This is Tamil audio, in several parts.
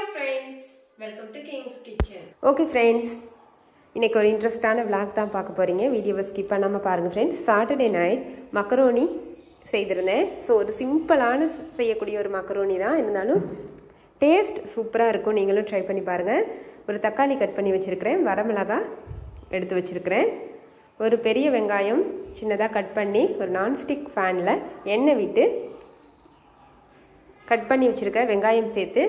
friends welcome to Kings kitchen okay friends இன்னைக்கு ஒரு இன்ட்ரெஸ்டான vlog தான் பார்க்க போகிறீங்க வீடியோவை ஸ்கிப் பண்ணாமல் பாருங்கள் ஃப்ரெண்ட்ஸ் சாட்டர்டே நைட் மக்கரோனி செய்திருந்தேன் ஸோ ஒரு சிம்பிளான ஸ்- செய்யக்கூடிய ஒரு மக்கரோனி தான் இருந்தாலும் டேஸ்ட் சூப்பராக இருக்கும் நீங்களும் ட்ரை பண்ணி பாருங்கள் ஒரு தக்காளி கட் பண்ணி வச்சுருக்கிறேன் வரமிளகா எடுத்து வச்சுருக்கிறேன் ஒரு பெரிய வெங்காயம் சின்னதாக கட் பண்ணி ஒரு நான்ஸ்டிக் ஃபேனில் எண்ணெய் விட்டு கட் பண்ணி வச்சுருக்க வெங்காயம் சேர்த்து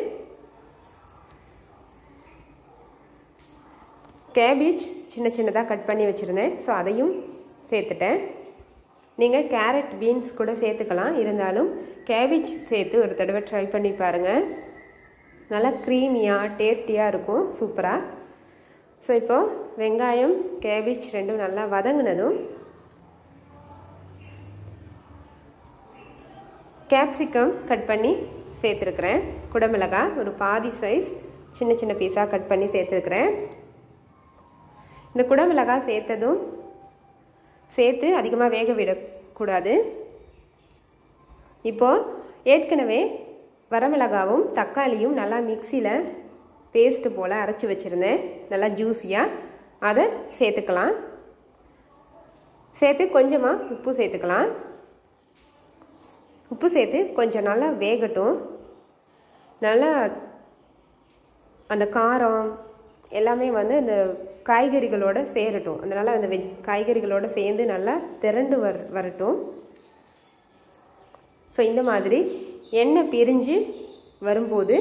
கேபேஜ் சின்ன சின்னதாக கட் பண்ணி வச்சுருந்தேன் ஸோ அதையும் சேர்த்துட்டேன் நீங்கள் கேரட் பீன்ஸ் கூட சேர்த்துக்கலாம் இருந்தாலும் கேபேஜ் சேர்த்து ஒரு தடவை ட்ரை பண்ணி பாருங்கள் நல்லா க்ரீமியாக டேஸ்டியாக இருக்கும் சூப்பராக ஸோ இப்போது வெங்காயம் கேபேஜ் ரெண்டும் நல்லா வதங்கினதும் கேப்சிகம் கட் பண்ணி சேர்த்துருக்குறேன் குடமிளகாய் ஒரு பாதி சைஸ் சின்ன சின்ன பீஸாக கட் பண்ணி சேர்த்துருக்குறேன் இந்த குடமிளகாய் சேர்த்ததும் சேர்த்து அதிகமாக வேக விடக்கூடாது இப்போது ஏற்கனவே வரமிளகாவும் தக்காளியும் நல்லா மிக்சியில் பேஸ்ட்டு போல் அரைச்சி வச்சுருந்தேன் நல்லா ஜூஸியாக அதை சேர்த்துக்கலாம் சேர்த்து கொஞ்சமாக உப்பு சேர்த்துக்கலாம் உப்பு சேர்த்து கொஞ்சம் நல்லா வேகட்டும் நல்லா அந்த காரம் எல்லாமே வந்து அந்த காய்கறிகளோட சேரட்டும் அதனால் அந்த வெஜ் காய்கறிகளோட சேர்ந்து நல்லா திரண்டு வர் வரட்டும் ஸோ இந்த மாதிரி எண்ணெய் பிரிஞ்சு வரும்போது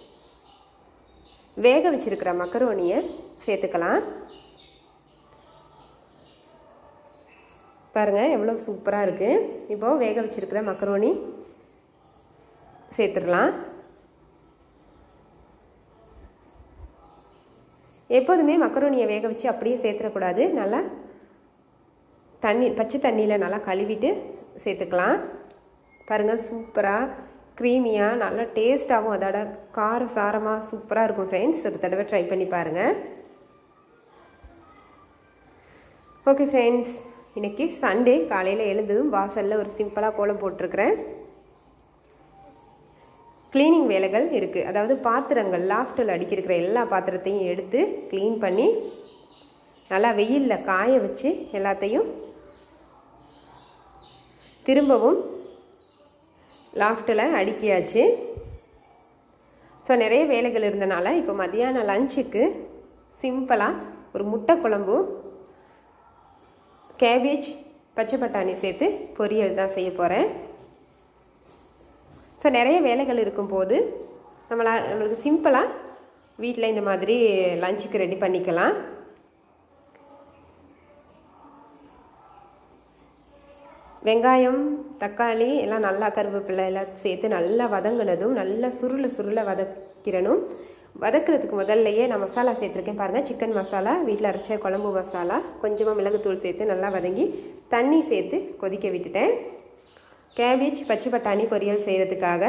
வேக வச்சிருக்கிற மக்கரோனியை சேர்த்துக்கலாம் பாருங்கள் எவ்வளோ சூப்பராக இருக்குது இப்போது வேக வச்சிருக்கிற மக்கரோனி சேர்த்துடலாம் எப்போதுமே மக்கரோனியை வேக வச்சு அப்படியே சேர்த்துடக்கூடாது நல்லா தண்ணி பச்சை தண்ணியில் நல்லா கழுவிட்டு சேர்த்துக்கலாம் பாருங்கள் சூப்பராக க்ரீமியாக நல்லா டேஸ்ட்டாகவும் அதோட கார சாரமாக சூப்பராக இருக்கும் ஃப்ரெண்ட்ஸ் ஒரு தடவை ட்ரை பண்ணி பாருங்கள் ஓகே ஃப்ரெண்ட்ஸ் இன்றைக்கி சண்டே காலையில் எழுந்ததும் வாசலில் ஒரு சிம்பிளாக கோலம் போட்டிருக்கிறேன் க்ளீனிங் வேலைகள் இருக்குது அதாவது பாத்திரங்கள் லாஃப்டில் அடிக்கிருக்கிற எல்லா பாத்திரத்தையும் எடுத்து க்ளீன் பண்ணி நல்லா வெயிலில் காய வச்சு எல்லாத்தையும் திரும்பவும் லாஃப்டில் அடுக்கியாச்சு ஸோ நிறைய வேலைகள் இருந்தனால இப்போ மதியானம் லஞ்சுக்கு சிம்பிளாக ஒரு முட்டை குழம்பு கேபேஜ் பச்சை பட்டாணி சேர்த்து பொரியல் தான் செய்ய போகிறேன் ஸோ நிறைய வேலைகள் இருக்கும்போது நம்மளா நம்மளுக்கு சிம்பிளாக வீட்டில் இந்த மாதிரி லஞ்சுக்கு ரெடி பண்ணிக்கலாம் வெங்காயம் தக்காளி எல்லாம் நல்லா கருவேப்பிலை எல்லாம் சேர்த்து நல்லா வதங்கினதும் நல்லா சுருள சுருள வதக்கிடணும் வதக்கிறதுக்கு முதல்லையே நான் மசாலா சேர்த்துருக்கேன் பாருங்கள் சிக்கன் மசாலா வீட்டில் அரைச்ச குழம்பு மசாலா கொஞ்சமாக மிளகுத்தூள் சேர்த்து நல்லா வதங்கி தண்ணி சேர்த்து கொதிக்க விட்டுட்டேன் கேபேஜ் பச்சை பட்டாணி பொரியல் செய்கிறதுக்காக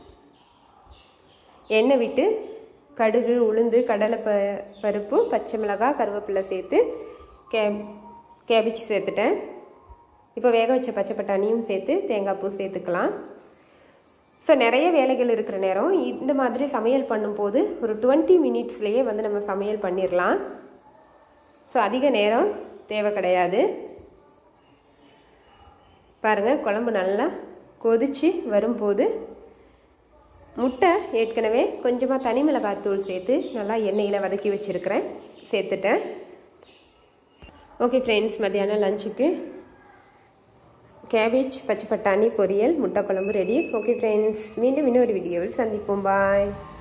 எண்ணெய் விட்டு கடுகு உளுந்து கடலை ப பருப்பு பச்சை மிளகாய் கருவேப்பிலை சேர்த்து கே கேபேஜ் சேர்த்துட்டேன் இப்போ வேக வச்ச பச்சை பட்டாணியும் சேர்த்து தேங்காய் பூ சேர்த்துக்கலாம் ஸோ நிறைய வேலைகள் இருக்கிற நேரம் இந்த மாதிரி சமையல் பண்ணும்போது ஒரு டுவெண்ட்டி மினிட்ஸ்லேயே வந்து நம்ம சமையல் பண்ணிடலாம் ஸோ அதிக நேரம் தேவை கிடையாது பாருங்கள் குழம்பு நல்லா கொதித்து வரும்போது முட்டை ஏற்கனவே கொஞ்சமாக தனி மிளகாத்தூள் சேர்த்து நல்லா எண்ணெயில் வதக்கி வச்சுருக்கிறேன் சேர்த்துட்டேன் ஓகே ஃப்ரெண்ட்ஸ் மத்தியானம் லஞ்சுக்கு கேபேஜ் பச்சை பட்டாணி பொரியல் முட்டை குழம்பு ரெடி ஓகே ஃப்ரெண்ட்ஸ் மீண்டும் இன்னொரு வீடியோவில் சந்திப்போம் பாய்